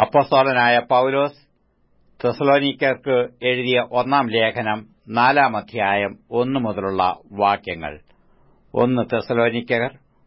അപ്പസ്തോലനായ പൌലോസ് തെസലോനിക്കർക്ക് എഴുതിയ ഒന്നാം ലേഖനം നാലാം അധ്യായം ഒന്നു മുതലുള്ള വാക്യങ്ങൾ ഒന്ന് തെസലോനിക്കർ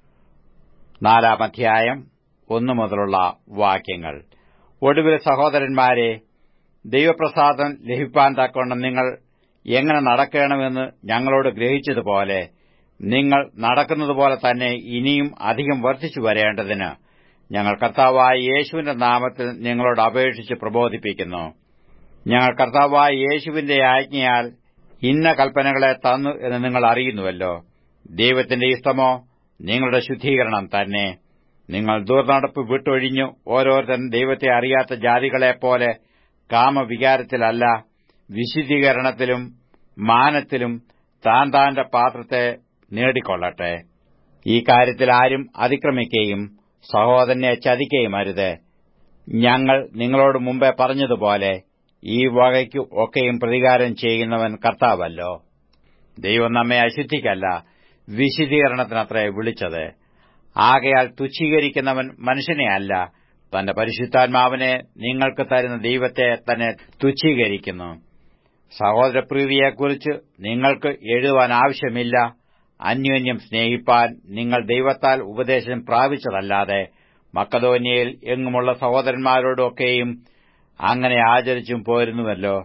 നാലാം അധ്യായം ഒന്നു മുതലുള്ള വാക്യങ്ങൾ ഒടുവിൽ സഹോദരന്മാരെ ദൈവപ്രസാദം ലഭിപ്പാൻ തക്കവണ്ണം നിങ്ങൾ എങ്ങനെ നടക്കണമെന്ന് ഞങ്ങളോട് ഗ്രഹിച്ചതുപോലെ നിങ്ങൾ നടക്കുന്നതുപോലെ തന്നെ ഇനിയും അധികം വർദ്ധിച്ചു വരേണ്ടതിന് ഞങ്ങൾ കർത്താവായ യേശുവിന്റെ നാമത്തിൽ നിങ്ങളോട് അപേക്ഷിച്ച് പ്രബോധിപ്പിക്കുന്നു ഞങ്ങൾ കർത്താവായ യേശുവിന്റെ ആജ്ഞയാൽ ഇന്ന കൽപ്പനകളെ തന്നു എന്ന് നിങ്ങൾ അറിയുന്നുവല്ലോ ദൈവത്തിന്റെ ഇഷ്ടമോ നിങ്ങളുടെ ശുദ്ധീകരണം തന്നെ നിങ്ങൾ ദുർനടപ്പ് വിട്ടൊഴിഞ്ഞു ഓരോരുത്തരും ദൈവത്തെ അറിയാത്ത ജാതികളെപ്പോലെ കാമവികാരത്തിലല്ല വിശുദ്ധീകരണത്തിലും മാനത്തിലും താൻ താന്റെ പാത്രത്തെ നേടിക്കൊള്ളട്ടെ ഈ കാര്യത്തിൽ ആരും അതിക്രമിക്കുകയും സഹോദരനെ ചതിക്കുകയും അരുത് ഞങ്ങൾ നിങ്ങളോട് മുമ്പേ പറഞ്ഞതുപോലെ ഈ വകയ്ക്കു ഒക്കെയും പ്രതികാരം ചെയ്യുന്നവൻ കർത്താവല്ലോ ദൈവം നമ്മെ അശുദ്ധിക്കല്ല വിശുദ്ധീകരണത്തിനത്രേ വിളിച്ചത് ആകയാൽ തുച്ഛീകരിക്കുന്നവൻ മനുഷ്യനെയല്ല തന്റെ പരിശുദ്ധാത്മാവിനെ നിങ്ങൾക്ക് തരുന്ന ദൈവത്തെ തന്നെ തുച്ഛീകരിക്കുന്നു സഹോദരപ്രീതിയെക്കുറിച്ച് നിങ്ങൾക്ക് എഴുതുവാൻ ആവശ്യമില്ല അന്യോന്യം സ്നേഹിപ്പാൻ നിങ്ങൾ ദൈവത്താൽ ഉപദേശം പ്രാപിച്ചതല്ലാതെ മക്കതോന്യയിൽ എങ്ങുമുള്ള സഹോദരന്മാരോടൊക്കെയും അങ്ങനെ ആചരിച്ചും പോരുന്നുവല്ലോ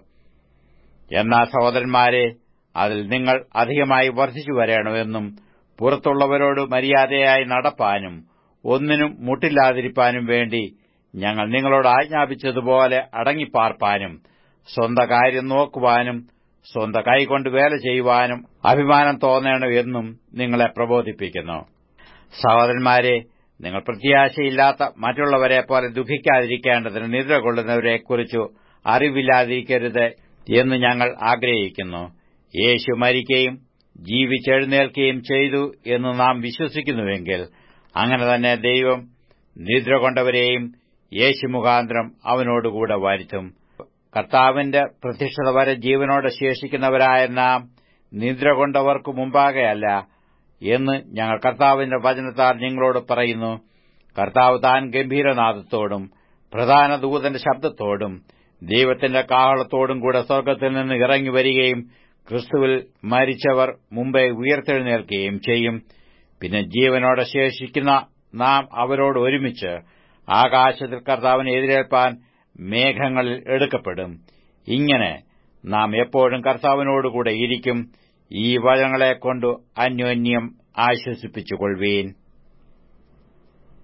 എന്നാൽ സഹോദരന്മാരെ അതിൽ നിങ്ങൾ അധികമായി വർദ്ധിച്ചു വരണമെന്നും പുറത്തുള്ളവരോട് മര്യാദയായി നടപ്പാനും ഒന്നിനും മുട്ടില്ലാതിരിപ്പാനും വേണ്ടി ഞങ്ങൾ നിങ്ങളോട് ആജ്ഞാപിച്ചതുപോലെ അടങ്ങിപ്പാർപ്പാനും സ്വന്ത കാര്യം നോക്കുവാനും സ്വന്ത കൈകൊണ്ട് വേല ചെയ്യുവാനും അഭിമാനം തോന്നണം എന്നും നിങ്ങളെ പ്രബോധിപ്പിക്കുന്നു സഹോദരന്മാരെ നിങ്ങൾ പ്രത്യാശയില്ലാത്ത മറ്റുള്ളവരെ പോലെ ദുഃഖിക്കാതിരിക്കേണ്ടതിന് നിദ്ര കൊള്ളുന്നവരെക്കുറിച്ചു അറിവില്ലാതിരിക്കരുത് എന്ന് ഞങ്ങൾ ആഗ്രഹിക്കുന്നു യേശു മരിക്കുകയും ജീവിച്ചെഴുന്നേൽക്കുകയും ചെയ്തു എന്ന് നാം വിശ്വസിക്കുന്നുവെങ്കിൽ അങ്ങനെ തന്നെ ദൈവം നിദ്ര കൊണ്ടവരെയും യേശു മുഖാന്തരം അവനോടുകൂടെ വരുത്തും കർത്താവിന്റെ പ്രത്യക്ഷത വരെ ജീവനോടെ ശേഷിക്കുന്നവരായ നാം നിദ്ര കൊണ്ടവർക്കു മുമ്പാകെയല്ല എന്ന് ഞങ്ങൾ കർത്താവിന്റെ വചനത്താൽ നിങ്ങളോട് പറയുന്നു കർത്താവ് താൻ ഗംഭീരനാദത്തോടും പ്രധാന ദൂതന്റെ ശബ്ദത്തോടും ദൈവത്തിന്റെ കാഹളത്തോടും കൂടെ സ്വർഗ്ഗത്തിൽ നിന്ന് ഇറങ്ങി വരികയും ക്രിസ്തുവിൽ മരിച്ചവർ മുമ്പേ ഉയർത്തെഴുന്നേൽക്കുകയും ചെയ്യും പിന്നെ ജീവനോടെ ശേഷിക്കുന്ന നാം അവരോട് ഒരുമിച്ച് ആകാശത്തിൽ കർത്താവിനെ എതിരേൽപ്പാൻ മേഘങ്ങളിൽ എടുക്കപ്പെടും ഇങ്ങനെ നാം എപ്പോഴും കർത്താവിനോടുകൂടെ ഇരിക്കും ഈ വചനങ്ങളെക്കൊണ്ടു അന്യോന്യം ആശ്വസിപ്പിച്ചുകൊള്ളുവീൻ